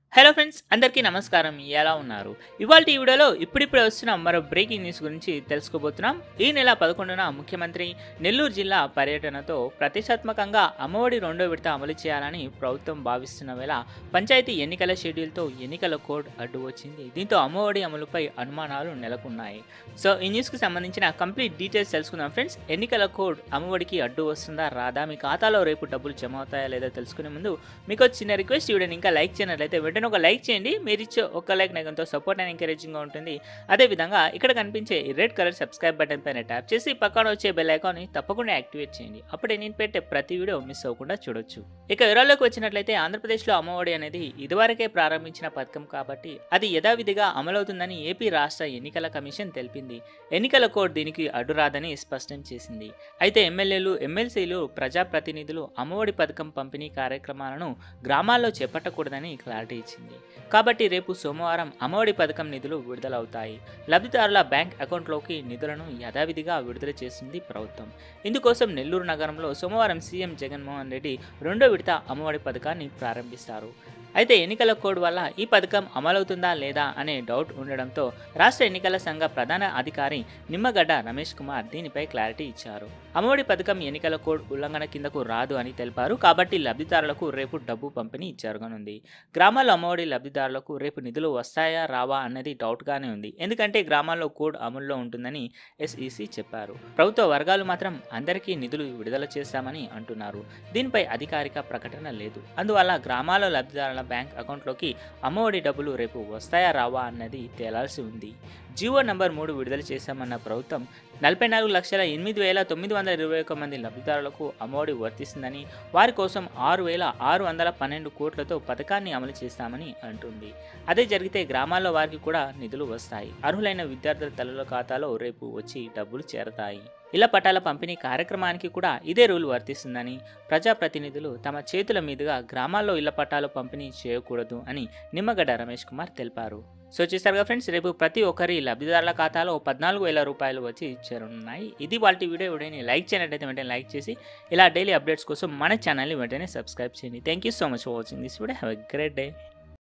hello friends అందరికీ నమస్కారం ఎలా ఉన్నారు ఇవాళ ఈ వీడియోలో ఇప్పుడిప్పుడే వస్తున్న మరో బ్రేకింగ్ న్యూస్ గురించి తెలుసుకోబోతున్నాం ఈ నెల పదకొండున ముఖ్యమంత్రి నెల్లూరు జిల్లా పర్యటనతో ప్రతిష్టాత్మకంగా అమ్మఒడి రెండో విడత అమలు చేయాలని ప్రభుత్వం భావిస్తున్న వేళ పంచాయతీ ఎన్నికల షెడ్యూల్తో ఎన్నికల కోడ్ అడ్డు వచ్చింది దీంతో అమ్మఒడి అమలుపై అనుమానాలు నెలకొన్నాయి సో ఈ న్యూస్కి సంబంధించిన కంప్లీట్ డీటెయిల్స్ తెలుసుకుందాం ఫ్రెండ్స్ ఎన్నికల కోడ్ అమ్మఒడికి అడ్డు వస్తుందా రాదా మీ ఖాతాలో రేపు డబ్బులు జమ అవుతాయా లేదా తెలుసుకునే ముందు మీకు ఒక చిన్న రిక్వెస్ట్ వీడియోని ఇంకా లైక్ చేయనట్లయితే వెంటనే ఒక లైక్ చేయండి మీరు ఇచ్చే ఒక లైక్ నాకు ఎంతో సపోర్ట్ అండ్ ఎంకరేజింగ్గా ఉంటుంది అదేవిధంగా ఇక్కడ కనిపించే ఈ రెడ్ కలర్ సబ్స్క్రైబ్ బటన్ పైన ట్యాప్ చేసి పక్కన వచ్చే బెల్ ఐకాన్ని తప్పకుండా యాక్టివేట్ చేయండి అప్పుడే నేను పెట్టే ప్రతి వీడియో మిస్ అవ్వకుండా చూడొచ్చు ఇక వివరాల్లోకి వచ్చినట్లయితే ఆంధ్రప్రదేశ్లో అమ్మఒడి అనేది ఇదివరకే ప్రారంభించిన పథకం కాబట్టి అది యథావిధిగా అమలవుతుందని ఏపీ రాష్ట్ర ఎన్నికల కమిషన్ తెలిపింది ఎన్నికల కోడ్ దీనికి అడ్డు రాదని స్పష్టం చేసింది అయితే ఎమ్మెల్యేలు ఎమ్మెల్సీలు ప్రజాప్రతినిధులు అమ్మఒడి పథకం పంపిణీ కార్యక్రమాలను గ్రామాల్లో చేపట్టకూడదని క్లారిటీ ఇచ్చింది కాబట్టి రేపు సోమవారం అమ్మఒడి పథకం నిధులు విడుదలవుతాయి లబ్ధిదారుల బ్యాంక్ అకౌంట్లోకి నిధులను యథావిధిగా విడుదల చేసింది ప్రభుత్వం ఇందుకోసం నెల్లూరు నగరంలో సోమవారం సీఎం జగన్మోహన్ రెడ్డి రెండో విడత అమ్మఒడి పథకాన్ని ప్రారంభిస్తారు అయితే ఎన్నికల కోడ్ వల్ల ఈ పథకం అమలవుతుందా లేదా అనే డౌట్ ఉండడంతో రాష్ట్ర ఎన్నికల సంఘ ప్రధాన అధికారి నిమ్మగడ్డ రమేష్ కుమార్ దీనిపై క్లారిటీ ఇచ్చారు అమ్మఒడి పథకం ఎన్నికల కోడ్ ఉల్లంఘన కిందకు రాదు అని తెలిపారు కాబట్టి లబ్ధిదారులకు రేపు డబ్బు పంపిణీ జరగనుంది గ్రామాల్లో అమ్మఒడి లబ్ధిదారులకు రేపు నిధులు వస్తాయా రావా అన్నది డౌట్గానే ఉంది ఎందుకంటే గ్రామాల్లో కోడ్ అమల్లో ఉంటుందని ఎస్ఈసి చెప్పారు ప్రభుత్వ వర్గాలు మాత్రం అందరికీ నిధులు విడుదల చేస్తామని అంటున్నారు దీనిపై అధికారిక ప్రకటన లేదు అందువల్ల గ్రామాల్లో లబ్ధిదారుల బ్యాంక్ అకౌంట్లోకి అమ్మఒడి డబ్బులు రేపు వస్తాయా రావా అన్నది తేలాల్సి ఉంది జియో నంబర్ మూడు విడుదల చేశామన్న ప్రభుత్వం నలభై నాలుగు లక్షల ఎనిమిది వేల తొమ్మిది వందల ఇరవై ఒక్క మంది లబ్ధిదారులకు అమ్మఒడి వర్తిస్తుందని వారి కోసం ఆరు వేల ఆరు వందల పన్నెండు కోట్లతో పథకాన్ని అమలు చేస్తామని అంటుంది అదే జరిగితే గ్రామాల్లో వారికి కూడా నిధులు వస్తాయి అర్హులైన విద్యార్థుల తల్లుల ఖాతాలో రేపు వచ్చి డబ్బులు చేరతాయి ఇళ్ల పట్టాల పంపిణీ కార్యక్రమానికి కూడా ఇదే రూల్ వర్తిస్తుందని ప్రజాప్రతినిధులు తమ చేతుల మీదుగా గ్రామాల్లో ఇళ్ల పట్టాలు పంపిణీ చేయకూడదు అని నిమ్మగడ్డ రమేష్ కుమార్ తెలిపారు సో చూసారుగా ఫ్రెండ్స్ రేపు ప్రతి ఒక్కరి లబ్ధిదారుల ఖాతాలో పద్నాలుగు వేల రూపాయలు వచ్చి చేరున్నాయి ఇది వాళ్ళ వీడియో వీడియోని లైక్ చేయనట్టయితే వెంటనే లైక్ చేసి ఇలా డైలీ అప్డేట్స్ కోసం మన ఛానల్ని వెంటనే సబ్స్క్రైబ్ చేయండి thank you so much for watching this video have a great day